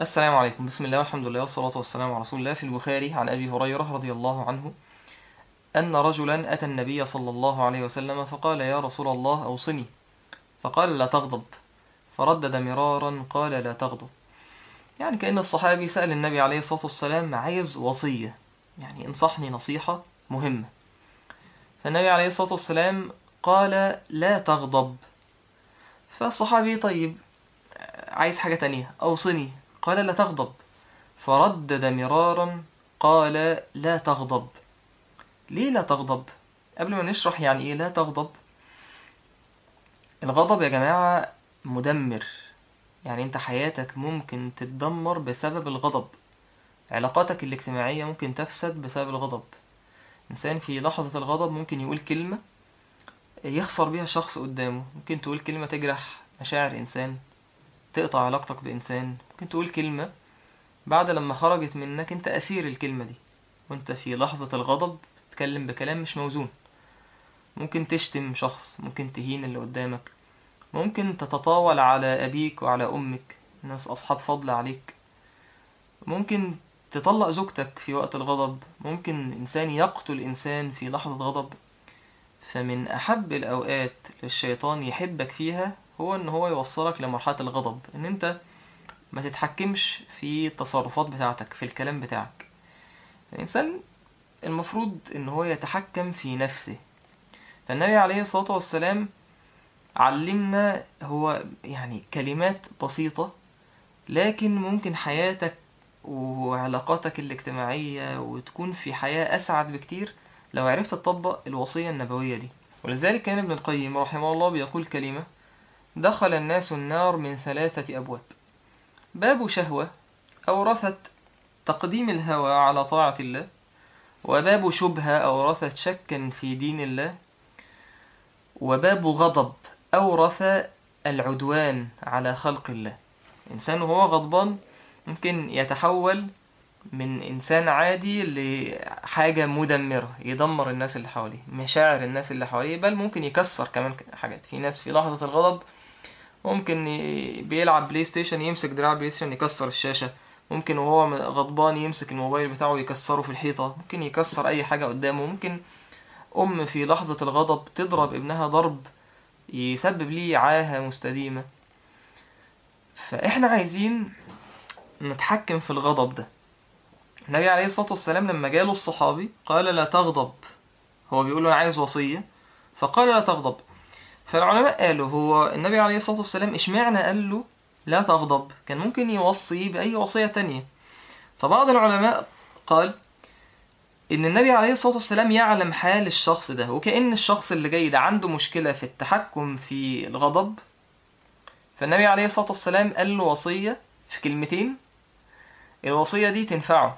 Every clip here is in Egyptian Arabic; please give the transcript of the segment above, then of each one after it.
السلام عليكم بسم الله والحمد لله والصلاة والسلام على رسول الله في البخاري عن أبي هريرة رضي الله عنه أن رجلا أتى النبي صلى الله عليه وسلم فقال يا رسول الله أوصني فقال لا تغضب فردد مرارا قال لا تغضب يعني كأن الصحابي سأل النبي عليه الصلاة والسلام عايز وصية يعني انصحني نصيحة مهمة فالنبي عليه الصلاة والسلام قال لا تغضب فالصحابي طيب عايز حاجة تانية أوصني قال لا تغضب فردد مرارا قال لا تغضب ليه لا تغضب قبل ما نشرح يعني ايه لا تغضب الغضب يا جماعة مدمر يعني انت حياتك ممكن تتدمر بسبب الغضب علاقاتك الاجتماعية ممكن تفسد بسبب الغضب إنسان في لحظة الغضب ممكن يقول كلمة يخسر بيها شخص قدامه ممكن تقول كلمة تجرح مشاعر إنسان تقطع علاقتك بإنسان ممكن تقول كلمة بعد لما خرجت منك انت أسير الكلمة دي وانت في لحظة الغضب تتكلم بكلام مش موزون ممكن تشتم شخص ممكن تهين اللي قدامك ممكن تتطاول على أبيك وعلى أمك ناس أصحاب فضل عليك ممكن تطلق زوجتك في وقت الغضب ممكن إنسان يقتل إنسان في لحظة غضب فمن أحب الأوقات للشيطان يحبك فيها هو إن هو يوصلك لمرحلة الغضب إن أنت ما تتحكمش في التصرفات بتاعتك في الكلام بتاعك الإنسان المفروض إن هو يتحكم في نفسه فالنبي عليه الصلاة والسلام علمنا هو يعني كلمات بسيطة لكن ممكن حياتك وعلاقاتك الاجتماعية وتكون في حياة أسعد بكتير لو عرفت تطبق الوصية النبوية دي ولذلك كان ابن القيم رحمه الله بيقول كلمة دخل الناس النار من ثلاثة أبواب باب شهوة أورثت تقديم الهوى على طاعة الله وباب شبهة أورثت شكا في دين الله وباب غضب أورث العدوان على خلق الله إنسان وهو غضبان ممكن يتحول من إنسان عادي لحاجة مدمرة يدمر الناس اللي حواليه مشاعر الناس اللي حواليه بل ممكن يكسر كمان حاجات في ناس في لحظة الغضب ممكن بيلعب بلاي ستيشن يمسك دراع بلاي ستيشن يكسر الشاشة ممكن وهو غضبان يمسك الموبايل بتاعه يكسره في الحيطة ممكن يكسر أي حاجة قدامه ممكن أم في لحظة الغضب تضرب ابنها ضرب يسبب ليه عاهة مستديمة فإحنا عايزين نتحكم في الغضب ده النبي عليه الصلاة والسلام لما جاله الصحابي قال لا تغضب هو بيقول له أنا عايز وصية فقال لا تغضب فالعلماء قالوا هو النبي عليه الصلاة والسلام إشمعنى قال له لا تغضب كان ممكن يوصي بأي وصية تانية فبعض العلماء قال إن النبي عليه الصلاة والسلام يعلم حال الشخص ده وكأن الشخص اللي جاي ده عنده مشكلة في التحكم في الغضب فالنبي عليه الصلاة والسلام قال له وصية في كلمتين الوصية دي تنفعه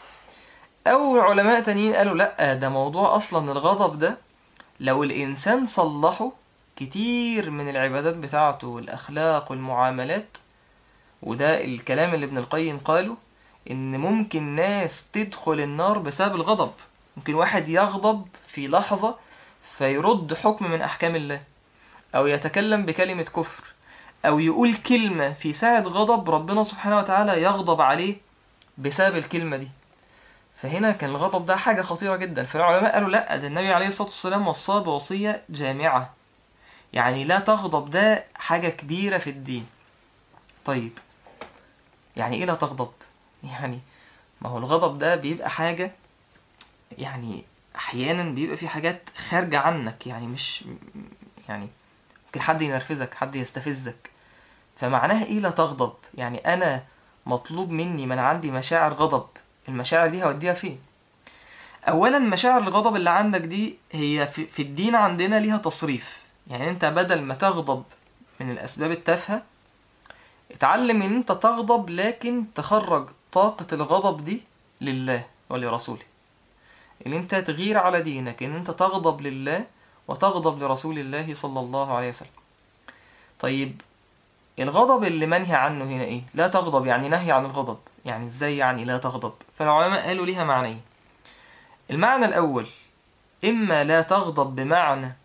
أو علماء تانيين قالوا لأ ده موضوع أصلا الغضب ده لو الإنسان صلحه كتير من العبادات بتاعته والأخلاق والمعاملات وده الكلام اللي ابن القيم قاله إن ممكن ناس تدخل النار بسبب الغضب ممكن واحد يغضب في لحظة فيرد حكم من أحكام الله أو يتكلم بكلمة كفر أو يقول كلمة في ساعة غضب ربنا سبحانه وتعالى يغضب عليه بسبب الكلمة دي فهنا كان الغضب ده حاجة خطيرة جدا فالعلماء قالوا لا ده النبي عليه الصلاة والسلام وصاه بوصية جامعة يعني لا تغضب ده حاجة كبيرة في الدين طيب يعني ايه لا تغضب يعني ما هو الغضب ده بيبقى حاجة يعني احيانا بيبقى في حاجات خارجة عنك يعني مش يعني ممكن حد ينرفزك حد يستفزك فمعناها ايه لا تغضب يعني انا مطلوب مني من عندي مشاعر غضب المشاعر دي هوديها فين اولا مشاعر الغضب اللي عندك دي هي في, في الدين عندنا ليها تصريف يعني انت بدل ما تغضب من الاسباب التافهه اتعلم ان انت تغضب لكن تخرج طاقة الغضب دي لله ولرسوله ان انت تغير على دينك ان انت تغضب لله وتغضب لرسول الله صلى الله عليه وسلم طيب الغضب اللي منهي عنه هنا ايه لا تغضب يعني نهي عن الغضب يعني ازاي يعني لا تغضب فالعلماء قالوا ليها معنيين المعنى الاول اما لا تغضب بمعنى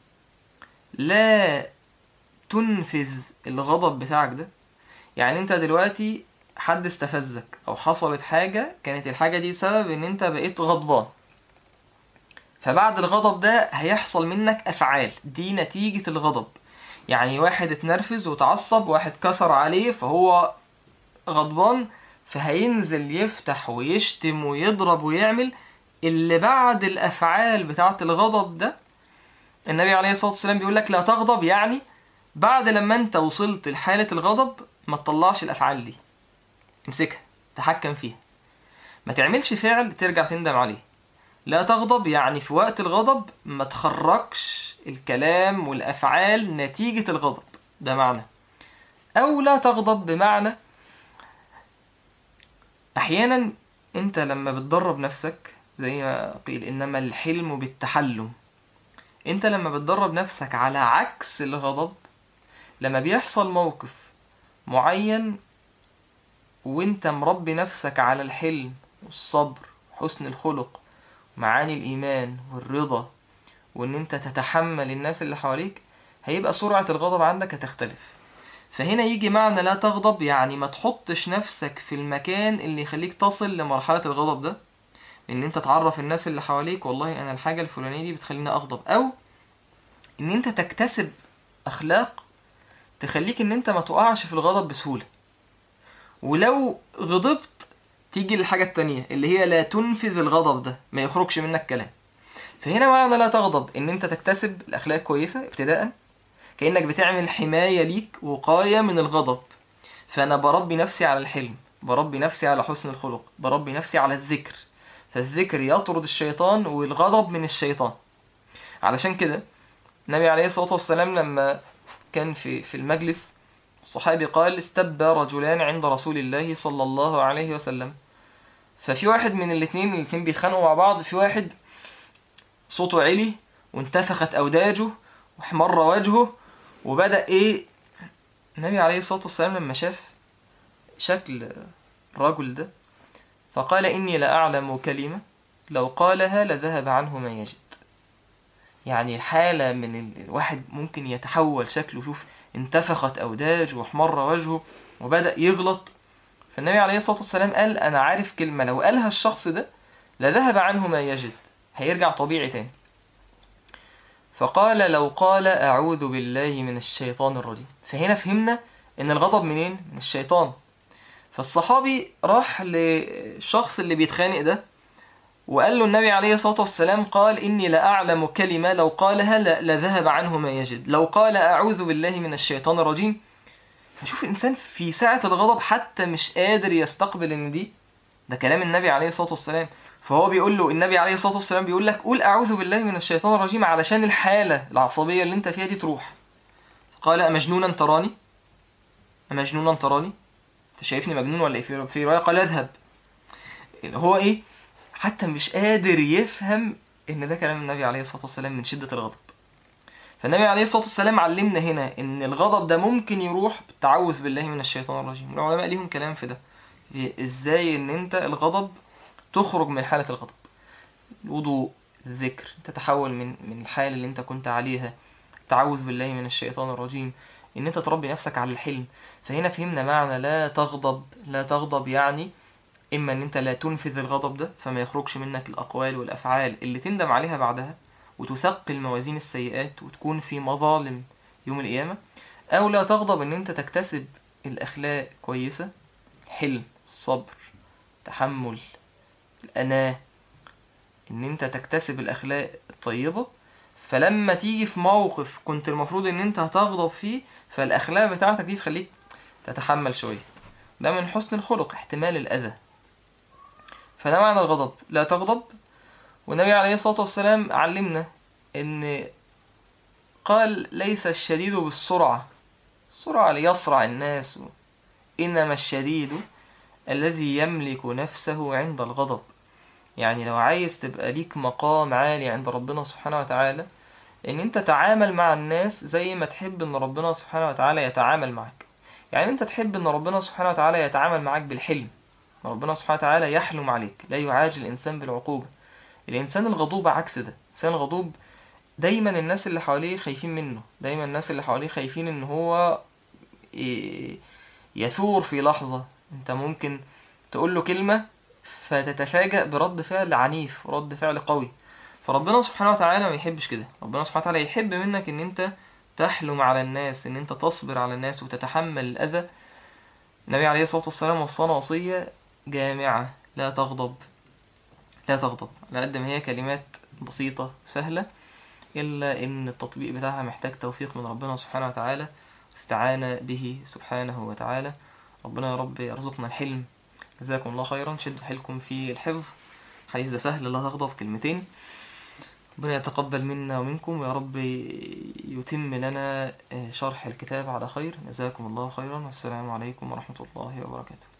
لا تنفذ الغضب بتاعك ده يعني انت دلوقتي حد استفزك او حصلت حاجة كانت الحاجة دي سبب ان انت بقيت غضبان فبعد الغضب ده هيحصل منك افعال دي نتيجة الغضب يعني واحد اتنرفز وتعصب واحد كسر عليه فهو غضبان فهينزل يفتح ويشتم ويضرب ويعمل اللي بعد الافعال بتاعة الغضب ده النبي عليه الصلاة والسلام بيقول لك لا تغضب يعني بعد لما انت وصلت لحالة الغضب ما تطلعش الافعال دي امسكها تحكم فيها ما تعملش فعل ترجع تندم عليه لا تغضب يعني في وقت الغضب ما تخرجش الكلام والافعال نتيجة الغضب ده معنى او لا تغضب بمعنى احيانا انت لما بتدرب نفسك زي ما قيل انما الحلم بالتحلم انت لما بتدرب نفسك على عكس الغضب لما بيحصل موقف معين وانت مربي نفسك على الحلم والصبر وحسن الخلق معاني الإيمان والرضا وإن أنت تتحمل الناس اللي حواليك هيبقى سرعة الغضب عندك هتختلف فهنا يجي معنى لا تغضب يعني ما تحطش نفسك في المكان اللي يخليك تصل لمرحلة الغضب ده إن أنت تعرف الناس اللي حواليك والله أنا الحاجة الفلانية دي بتخليني أغضب أو إن أنت تكتسب أخلاق تخليك إن أنت ما تقعش في الغضب بسهولة ولو غضبت تيجي للحاجة التانية اللي هي لا تنفذ الغضب ده ما يخرجش منك كلام فهنا معنى لا تغضب ان انت تكتسب الاخلاق كويسة ابتداء كأنك بتعمل حماية ليك وقاية من الغضب فانا بربي نفسي على الحلم بربي نفسي على حسن الخلق بربي نفسي على الذكر فالذكر يطرد الشيطان والغضب من الشيطان علشان كده النبي عليه الصلاة والسلام لما كان في في المجلس الصحابي قال استب رجلان عند رسول الله صلى الله عليه وسلم ففي واحد من الاثنين الاثنين بيتخانقوا مع بعض في واحد صوته عالي وانتفخت أوداجه واحمر وجهه وبدأ ايه النبي عليه الصلاة والسلام لما شاف شكل الرجل ده فقال إني لأعلم كلمة لو قالها لذهب عنه ما يجد يعني حالة من الواحد ممكن يتحول شكله شوف انتفخت أوداج واحمر وجهه وبدأ يغلط فالنبي عليه الصلاة والسلام قال أنا عارف كلمة لو قالها الشخص ده لذهب عنه ما يجد هيرجع طبيعي تاني فقال لو قال أعوذ بالله من الشيطان الرجيم فهنا فهمنا إن الغضب منين؟ من الشيطان فالصحابي راح للشخص اللي بيتخانق ده وقال له النبي عليه الصلاة والسلام قال إني لأعلم كلمة لو قالها لذهب عنه ما يجد لو قال أعوذ بالله من الشيطان الرجيم فشوف الإنسان في ساعة الغضب حتى مش قادر يستقبل إن دي ده كلام النبي عليه الصلاة والسلام فهو بيقول له النبي عليه الصلاة والسلام بيقول لك قول أعوذ بالله من الشيطان الرجيم علشان الحالة العصبية اللي انت فيها دي تروح قال أمجنونا تراني أمجنونا تراني انت شايفني مجنون ولا ايه في رواية قال اذهب هو ايه حتى مش قادر يفهم ان ده كلام النبي عليه الصلاة والسلام من شدة الغضب فالنبي عليه الصلاة والسلام علمنا هنا ان الغضب ده ممكن يروح بالتعوذ بالله من الشيطان الرجيم العلماء ليهم كلام في ده ازاي ان انت الغضب تخرج من حالة الغضب الوضوء الذكر تتحول من من الحالة اللي انت كنت عليها التعوذ بالله من الشيطان الرجيم ان انت تربي نفسك على الحلم فهنا فهمنا معنى لا تغضب لا تغضب يعني اما ان انت لا تنفذ الغضب ده فما يخرجش منك الاقوال والافعال اللي تندم عليها بعدها وتثقل موازين السيئات وتكون في مظالم يوم القيامة او لا تغضب ان انت تكتسب الاخلاق كويسة الحلم الصبر تحمل الأناة إن أنت تكتسب الأخلاق الطيبة فلما تيجي في موقف كنت المفروض إن أنت هتغضب فيه فالأخلاق بتاعتك دي تخليك تتحمل شوية ده من حسن الخلق احتمال الأذى فده معنى الغضب لا تغضب والنبي عليه الصلاة والسلام علمنا إن قال ليس الشديد بالسرعة السرعة ليسرع الناس إنما الشديد الذي يملك نفسه عند الغضب يعني لو عايز تبقى ليك مقام عالي عند ربنا سبحانه وتعالى ان انت تعامل مع الناس زي ما تحب ان ربنا سبحانه وتعالى يتعامل معك يعني انت تحب ان ربنا سبحانه وتعالى يتعامل معك بالحلم ربنا سبحانه وتعالى يحلم عليك لا يعاجل الانسان بالعقوبة الانسان الغضوب عكس ده الانسان الغضوب دايما الناس اللي حواليه خايفين منه دايما الناس اللي حواليه خايفين ان هو يثور في لحظة انت ممكن تقول له كلمة فتتفاجأ برد فعل عنيف ورد فعل قوي فربنا سبحانه وتعالى ما يحبش كده ربنا سبحانه وتعالى يحب منك ان انت تحلم على الناس ان انت تصبر على الناس وتتحمل الاذى النبي عليه الصلاة والسلام وصانا وصية جامعة لا تغضب لا تغضب على قد ما هي كلمات بسيطة سهلة إلا إن التطبيق بتاعها محتاج توفيق من ربنا سبحانه وتعالى استعانة به سبحانه وتعالى ربنا يا رب يرزقنا الحلم جزاكم الله خيرا شدوا حيلكم في الحفظ حديث ده سهل لا تغضب كلمتين ربنا يتقبل منا ومنكم ويا رب يتم لنا شرح الكتاب على خير جزاكم الله خيرا والسلام عليكم ورحمة الله وبركاته